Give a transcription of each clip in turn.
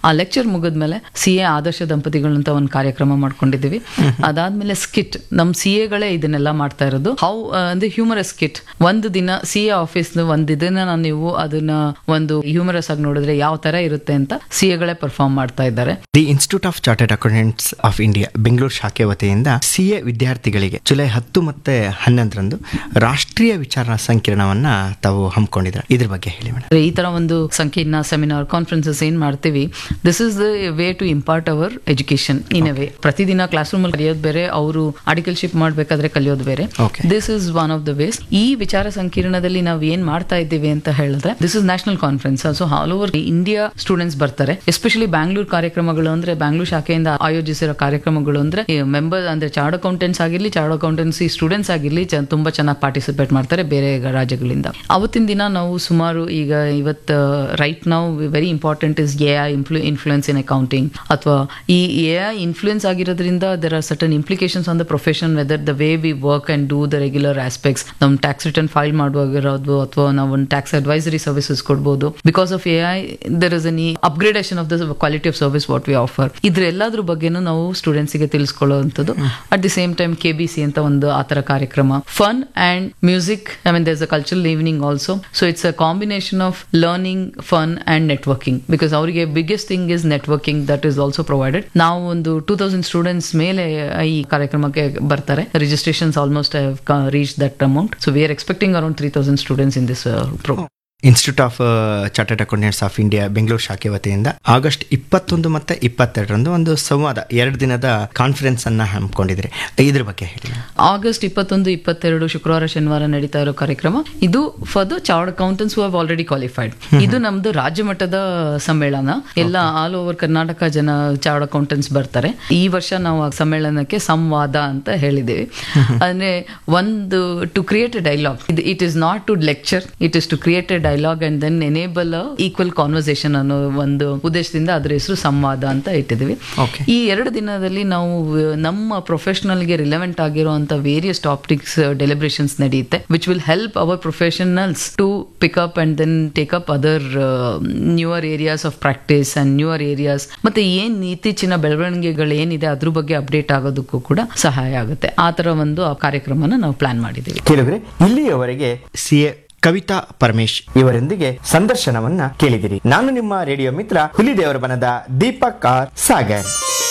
ಆ ಲೆಕ್ಚರ್ ಮುಗಿದ್ಮೇಲೆ C A ಆದರ್ಶ ದಂಪತಿಗಳು ಅಂತ ಒಂದು ಕಾರ್ಯಕ್ರಮ ಮಾಡ್ಕೊಂಡಿದ್ದೀವಿ ಅದಾದ್ಮೇಲೆ ಸ್ಕಿಟ್ ನಮ್ ಸಿ ಎಗಳೇ ಇದನ್ನೆಲ್ಲ ಮಾಡ್ತಾ ಇರೋದು ಹೌ ಅಂದ್ರೆ ಹ್ಯೂಮರಸ್ ಸ್ಕಿಟ್ ಒಂದು ದಿನ ಸಿ ಎ ಆಫೀಸ್ ಒಂದ್ ಇದನ್ನ ನೀವು ಅದನ್ನ ಒಂದು ಹ್ಯೂಮರಸ್ ಆಗಿ ನೋಡಿದ್ರೆ ಯಾವ ತರ ಇರುತ್ತೆ ಅಂತ ಸಿ ಎಗಳೇ ಪರ್ಫಾರ್ಮ್ ಮಾಡ್ತಾ ಇದ್ದಾರೆ the institute of chartered accountants of India Bengaluru ಶಾಖೆ ವತಿಯಿಂದ ಸಿ ಎ ವಿದ್ಯಾರ್ಥಿಗಳಿಗೆ ಜುಲೈ ಹತ್ತು ಮತ್ತೆ ಹನ್ನೊಂದರಂದು ರಾಷ್ಟ್ರೀಯ ವಿಚಾರ ಸಂಕಿರಣವನ್ನ ತಾವು ಹಮ್ಮಿಕೊಂಡಿದ್ದಾರೆ ಇದ್ರ ಬಗ್ಗೆ ಹೇಳಿ ಮೇಡಮ್ ಈ ತರ ಒಂದು ಸಂಕೀರ್ಣ ಸೆಮಿನಾರ್ ಕಾನ್ಫರೆನ್ಸಸ್ ಏನ್ ಮಾಡ್ತೀವಿ this is the way to impart our education in a way ಪ್ರತಿದಿನ ಕ್ಲಾಸ್ ರೂಮ್ ಅಲ್ಲಿ ಕಲಿಯೋದು ಬೇರೆ ಅವರು ಆರ್ಟಿಕಲ್ಶಿಪ್ ಮಾಡ್ಬೇಕಾದ್ರೆ ಕಲಿಯೋದು ಬೇರೆ Okay. This is one of the ways ಈ ವಿಚಾರ ಸಂಕಿರಣದಲ್ಲಿ ನಾವು ಏನ್ ಮಾಡ್ತಾ ಇದ್ದೀವಿ ಅಂತ ಹೇಳಿದ್ರೆ this is national conference so all over India students ಬರ್ತಾರೆ ಎಸ್ಪೆಷಲಿ ಬ್ಯಾಂಗ್ಳೂರ್ ಕಾರ್ಯಕ್ರಮಗಳು ಅಂದ್ರೆ ಬ್ಯಾಂಗ್ಳೂರ್ ಶಾಖೆಯಿಂದ ಆಯೋಜಿಸಿರೋ ಕಾರ್ಯಕ್ರಮಗಳು ಅಂದ್ರೆ ಮೆಂಬರ್ ಅಂದ್ರೆ ಚಾರ್ಡ್ ಅಕೌಂಟೆಂಟ್ಸ್ ಆಗಿರ್ಲಿ ಚಾರ್ಡ್ ಅಕೌಂಟೆನ್ಸಿ ಸ್ಟೂಡೆಂಟ್ಸ್ ಆಗಿರ್ಲಿ ಚ- ತುಂಬಾ ಚೆನ್ನಾಗಿ ಪಾರ್ಟಿಸಿಪೇಟ್ ಮಾಡ್ತಾರೆ ಬೇರೆ ರಾಜ್ಯಗಳಿಂದ ಅವತ್ತಿನ ದಿನ ನಾವು ಸುಮಾರು ಈಗ ಇವತ್ತು ರೈಟ್ ನಾವು very important is A I influence in accounting ಅಥವಾ ಈ ಎ ಐ ಇನ್ಫ್ಲೂಯೆನ್ಸ್ ಆಗಿರೋದ್ರಿಂದ there are certain implications on the profession whether the way we work and do the regular aspects ನಮ್ಮ ಟ್ಯಾಕ್ಸ್ ರಿಟರ್ನ್ ಫೈಲ್ ಮಾಡುವಾಗಿರೋದು ಅಥವಾ ನಾವು ಒಂದು tax advisory services ಕೊಡ್ಬೋದು because of A I there is any upgradation of the quality of service what we offer ಇದ್ರ ಎಲ್ಲದ್ರ ಬಗ್ಗೆನೂ ನಾವು ಸ್ಟೂಡೆಂಟ್ಸ್ಗೆ ತಿಳಿಸ್ಕೊಳ್ಳುವಂಥದ್ದು at the same time K B C ಅಂತ ಒಂದು ಆ ಥರ ಕಾರ್ಯಕ್ರಮ fun and music I mean there's a cultural evening also so it's a combination of learning fun and networking because ಅವರಿಗೆ biggest thing is networking that is also provided ನಾವು ಒಂದು two thousand students ಮೇಲೆ ಈ ಕಾರ್ಯಕ್ರಮಕ್ಕೆ ಬರ್ತಾರೆ registrations almost reach that amount so we are expecting around three thousand students in this program institute of chartered accountants of India Bengaluru ಶಾಖೆ ವತಿಯಿಂದ August ಇಪ್ಪತ್ತೊಂದು ಮತ್ತೆ ಇಪ್ಪತ್ತೆರಡರಂದು ಒಂದು ಸಂವಾದ ಎರಡು ದಿನದ ಕಾನ್ಫರೆನ್ಸ್ ಅನ್ನ ಹಮ್ಮಿಕೊಂಡಿದ್ರಿ ಇದ್ರ ಬಗ್ಗೆ ಹೇಳಿ ಆಗಸ್ಟ್ ಇಪ್ಪತ್ತೊಂದು ಇಪ್ಪತ್ತೆರಡು ಶುಕ್ರವಾರ ಶನಿವಾರ ನಡೀತಾ ಇರೋ ಕಾರ್ಯಕ್ರಮ ಇದು for the chartered accountants who have already qualified ಇದು ನಮ್ದು ರಾಜ್ಯ ಮಟ್ಟದ ಸಮ್ಮೇಳನ ಎಲ್ಲ ಆಲ್ ಓವರ್ ಕರ್ನಾಟಕ ಜನ ಚಾರ್ಡ್ ಅಕೌಂಟೆಂಟ್ಸ್ ಬರ್ತಾರೆ ಈ ವರ್ಷ ನಾವು ಆ ಸಮ್ಮೇಳನಕ್ಕೆ ಸಂವಾದ ಅಂತ ಹೇಳಿದ್ದೇವೆ ಅಂದ್ರೆ ಒಂದು to create a dialogue it is not to lecture it is to create a dialogue and then enable equal conversation ಅನ್ನೋ ಒಂದು ಉದ್ದೇಶದಿಂದ ಅದ್ರ ಹೆಸರು ಸಂವಾದ ಅಂತ ಇಟ್ಟಿದ್ದೀವಿ Okay. ಈ ಎರಡು ದಿನದಲ್ಲಿ ನಾವು ಅಹ್, ನಮ್ಮ ಪ್ರೊಫೆಷನಲ್ಗೆ ರಿಲೆವೆಂಟ್ ಆಗಿರುವಂತ ವೇರಿಯಸ್ ಟಾಪಿಕ್ಸ್ ಡೆಲಿಬ್ರೇಷನ್ಸ್ ನಡೆಯುತ್ತೆ which will help our professionals to pick up and then take up other newer areas of practice and newer areas ಮತ್ತೆ ಏನ್ ಇತ್ತೀಚಿನ ಬೆಳವಣಿಗೆಗಳು ಏನಿದೆ ಅದ್ರ ಬಗ್ಗೆ ಅಪ್ಡೇಟ್ ಆಗೋದಕ್ಕೂ ಕೂಡ ಸಹಾಯ ಆಗುತ್ತೆ ಆ ತರ ಒಂದು ಆ ಕಾರ್ಯಕ್ರಮನ ನಾವು ಪ್ಲಾನ್ ಮಾಡಿದ್ದೀವಿ ಕೇಳಿದ್ರೆ ಇಲ್ಲಿಯವರೆಗೆ ಸಿ ಎ ಕವಿತಾ ಪರಮೇಶ್ ಇವರೊಂದಿಗೆ ಸಂದರ್ಶನವನ್ನ ಕೇಳಿದಿರಿ ನಾನು ನಿಮ್ಮ ರೇಡಿಯೋ ಮಿತ್ರ ಹುಲಿದೇವರ ಬನದ Deepak R Sagar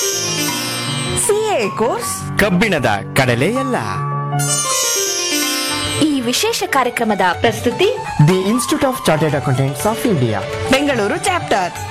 C A course ಕಬ್ಬಿಣದ ಕಡಲೆಯಲ್ಲ ಈ ವಿಶೇಷ ಕಾರ್ಯಕ್ರಮದ ಪ್ರಸ್ತುತಿ the institute of chartered accountants of India Bengaluru chapter